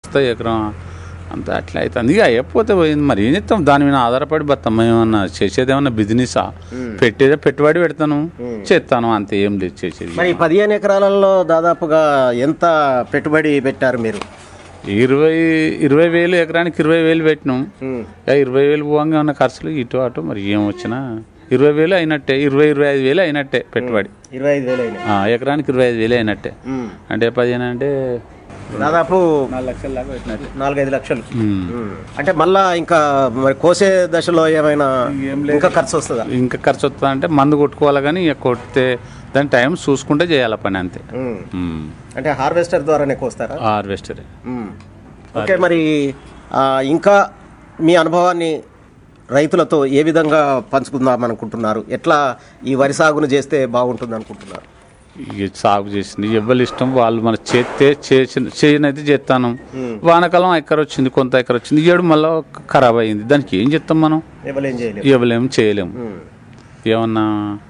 వస్తాయి ఎకరం అంత అట్లా అవుతుంది ఇక అయిపోతే పోయింది మరి ఏం చెప్తాం దాని మీద ఆధారపడి బతాం ఏమన్నా చేసేది ఏమన్నా బిజినెసా పెట్టేదే పెట్టుబడి పెడతాను చేస్తాను అంతే ఏం లేదు చేసేది మరి ఈ పదిహేను ఎకరాలలో దాదాపుగా ఎంత పెట్టుబడి పెట్టారు మీరు ఇరవై ఇరవై వేలు ఎకరానికి ఇరవై వేలు పెట్టినాం ఇక ఇరవై వేలు పోవంగా ఉన్న ఖర్చులు ఇటు అటు మరి ఏం వచ్చినా ఇరవై వేలు అయినట్టే ఇరవై ఇరవై ఐదు వేలు అయినట్టే పెట్టుబడి ఇరవై ఐదు వేలు అయినాయి ఆ, ఎకరానికి ఇరవై ఐదు వేలు అయినట్టే అంటే పదిహేను అంటే దాదాపు నాలుగు లక్షల దాకా పెట్టినట్టే నాలుగైదు లక్షలు ఉమ్. ఉమ్. అంటే మళ్ళా ఇంకా మరి కోసే దశలో ఏమైనా ఇంకా ఖర్చు వస్తుందా ఇంకా ఖర్చు వస్తుందా అంటే మందు కొట్టుకోవాలి కానీ ఇక కొడితే దాని టైం చూసుకుంటే చేయాలి పని అంతే ఉమ్. అంటే హార్వెస్టర్ ద్వారానే కోస్తారా హార్వెస్టర్ ఉమ్. ఓకే మరి ఆ, ఇంకా మీ అనుభవాన్ని రైతులతో ఏ విధంగా పంచుకుందాం అనుకుంటున్నారు ఎట్లా ఈ వరి సాగును చేస్తే బాగుంటుంది అనుకుంటున్నారు ఇక సాగు చేసింది ఎవరి ఇష్టం వాళ్ళు మన చేస్తే చేసిన చేయనైతే చేస్తాను వానాకాలం ఎక్కర వచ్చింది కొంత ఎక్కర వచ్చింది ఏడు మళ్ళీ ఖరాబ్ అయింది దానికి ఏం చేస్తాం మనం ఎవరేం చేయలేదు ఇవ్వలేము చేయలేము ఏమన్నా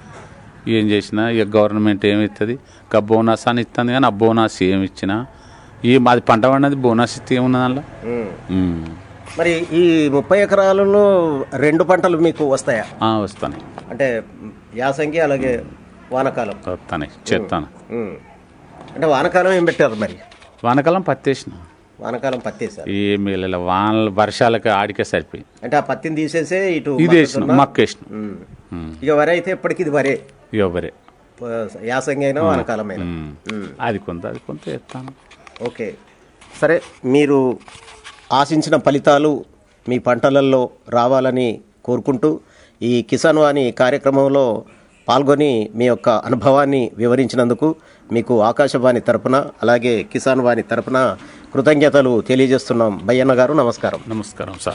ఏం చేసినా ఇక గవర్నమెంట్ ఏమి ఇస్తుంది ఇక బోనస్ అని ఇస్తుంది కానీ ఆ బోనస్ ఏమి ఇచ్చినా ఈ మాది పంట పండినది బోనస్ ఇస్తే ఏమున్నది అందులో ఉమ్. మరి ఈ ముప్పై ఎకరాలలో రెండు పంటలు మీకు వస్తాయా ఆ, వస్తాయి అంటే యాసంగి అలాగే వానకాలం వస్తాయి చేస్తాను ఉమ్. అంటే వానకాలం ఏం పెట్టారు మరి వానాకాలం పత్తి వేసిన వానకాలం పత్తి వేశారు ఏం మిగలే వానలు వర్షాలకి ఆడికే సరిపోయి అంటే ఆ పత్తిని తీసేసే ఇటు ఇది వేసిన మొక్కజొన్న. మక్క వేసిన ఉమ్. ఉమ్. ఇక వరి అయితే ఎప్పటికి ఇది వరే ఎవరే ప- యాసంగి అయినా వానకాలం అయినా ఉమ్. ఉమ్. అది కొంత అది కొంత వేస్తాను ఓకే సరే మీరు ఆశించిన ఫలితాలు మీ పంటలలో రావాలని కోరుకుంటూ ఈ కిసాన్ వాణి కార్యక్రమంలో పాల్గొని మీ యొక్క అనుభవాన్ని వివరించినందుకు మీకు ఆకాశవాణి తరపున అలాగే కిసాన్ వాణి తరపున కృతజ్ఞతలు తెలియజేస్తున్నాం బయ్యన్న గారు నమస్కారం నమస్కారం సార్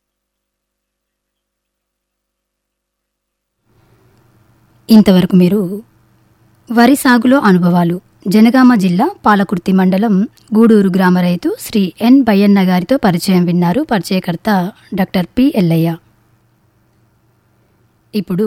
ఇంతవరకు మీరు వరి సాగులో అనుభవాలు జనగామ జిల్లా పాలకుర్తి మండలం గూడూరు గ్రామ రైతు శ్రీ ఎన్ బయ్యన్న గారితో పరిచయం విన్నారు పరిచయకర్త డాక్టర్ పి ఎల్లయ్య ఇప్పుడు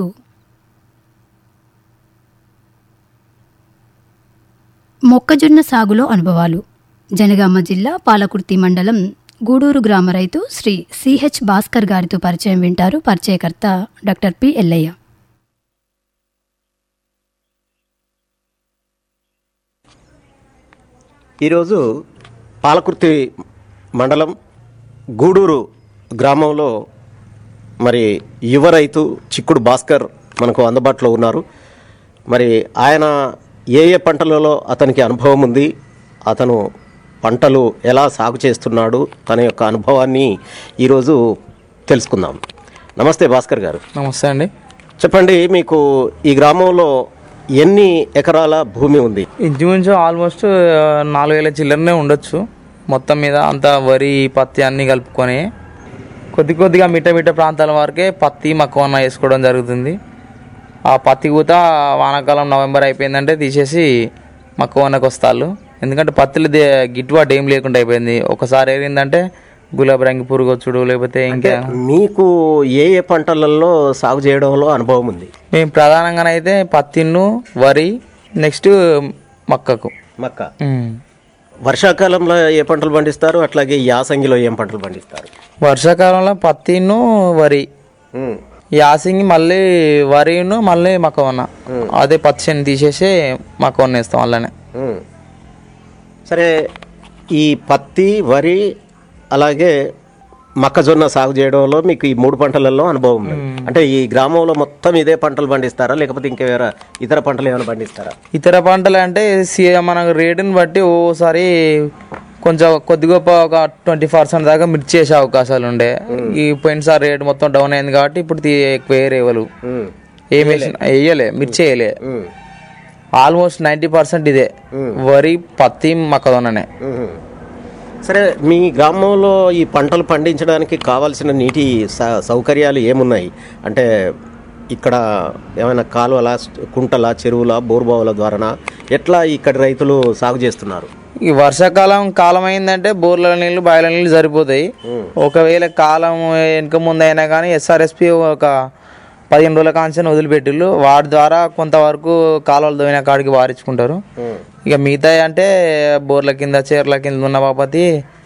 మొక్కజొన్న సాగులో అనుభవాలు జనగామ జిల్లా పాలకుర్తి మండలం గూడూరు గ్రామ రైతు శ్రీ సిహెచ్ భాస్కర్ గారితో పరిచయం వింటారు పరిచయకర్త డాక్టర్ పి ఎల్లయ్య ఈరోజు పాలకుర్తి మండలం గూడూరు గ్రామంలో మరి యువ రైతు చిక్కుడు భాస్కర్ మనకు అందుబాటులో ఉన్నారు మరి ఆయన ఏ ఏ పంటలలో అతనికి అనుభవం ఉంది అతను పంటలు ఎలా సాగు చేస్తున్నాడు తన యొక్క అనుభవాన్ని ఈరోజు తెలుసుకుందాం నమస్తే భాస్కర్ గారు నమస్తే అండి చెప్పండి మీకు ఈ గ్రామంలో ఎన్ని ఎకరాల భూమి ఉంది ఇంచుమించు ఆల్మోస్ట్ ఆ, నాలుగు వేల చిల్లరనే ఉండొచ్చు మొత్తం మీద అంతా వరి పత్తి అన్నీ కలుపుకొని కొద్ది కొద్దిగా మిట్ట మిట్ట ప్రాంతాల వరకే పత్తి మక్కువన్న వేసుకోవడం జరుగుతుంది ఆ పత్తి కూత వానాకాలం నవంబర్ అయిపోయిందంటే తీసేసి మక్కువన్నకు వస్తారు ఎందుకంటే పత్తిలో దే- గిట్టుబాటు ఏం లేకుండా అయిపోయింది ఒకసారి ఏరిందంటే గులాబీ రంగు పురుగు వచ్చుడు లేకపోతే ఇంకా మీకు ఏ ఏ పంటలలో సాగు చేయడంలో అనుభవం ఉంది మేము ప్రధానంగానైతే పత్తిను వరి నెక్స్ట్ మక్కకు మక్క ఉమ్. వర్షాకాలంలో ఏ పంటలు పండిస్తారు అట్లాగే యాసంగిలో ఏం పంటలు పండిస్తారు వర్షాకాలంలో పత్తిను వరి ఉమ్, యాసింగి మళ్ళీ వరిను మళ్ళీ మక్కవన్న అదే పచ్చిని తీసేసి మక్కవన్న వేస్తాం అలానే ఉమ్. సరే ఈ పత్తి వరి అలాగే మొక్కజొన్న సాగు చేయడంలో మీకు ఈ మూడు పంటలలో అనుభవం ఉంది అంటే ఈ గ్రామంలో మొత్తం ఇదే పంటలు పండిస్తారా లేకపోతే ఇంకా వేరే ఇతర పంటలు ఏమైనా పండిస్తారా ఇతర పంటలు అంటే సి- మనకు రేటుని బట్టి ఓసారి కొంచెం కొద్ది గొప్ప ఒక ట్వంటీ పర్సెంట్ దాకా మిర్చి చేసే అవకాశాలు ఉండే ఈ పోయినసారి రేట్ మొత్తం డౌన్ అయింది కాబట్టి ఇప్పుడు తీ- ఎక్కువ వేరేవాళ్ళు ఉమ్, ఏం వేసిన వేయలే మిర్చి వేయలే ఉమ్, ఆల్మోస్ట్ నైంటీ పర్సెంట్ ఇదే వరి పత్తి మొక్కజొన్ననే ఉమ్. సరే మీ గ్రామంలో ఈ పంటలు పండించడానికి కావాల్సిన నీటి స- సౌకర్యాలు ఏమున్నాయి అంటే ఇక్కడ ఏమైనా కాలువల కుంటల చెరువుల బోర్బావుల ద్వారా ఎట్లా ఇక్కడి రైతులు సాగు చేస్తున్నారు ఈ వర్షాకాలం కాలం అయిందంటే బోర్ల నీళ్లు బాయిల నీళ్లు సరిపోతాయి ఒకవేళ కాలం వెనుక ముందు అయినా కానీ ఎస్ఆర్ఎస్పి ఒక పదిహేను రోజుల కాంచెని వదిలిపెట్టిళ్ళు వాటి ద్వారా కొంతవరకు కాలువలు దోయిన కాడికి వారించుకుంటారు ఇక మిగతా అంటే బోర్ల కింద చీరల కింద ఉన్న బాపతి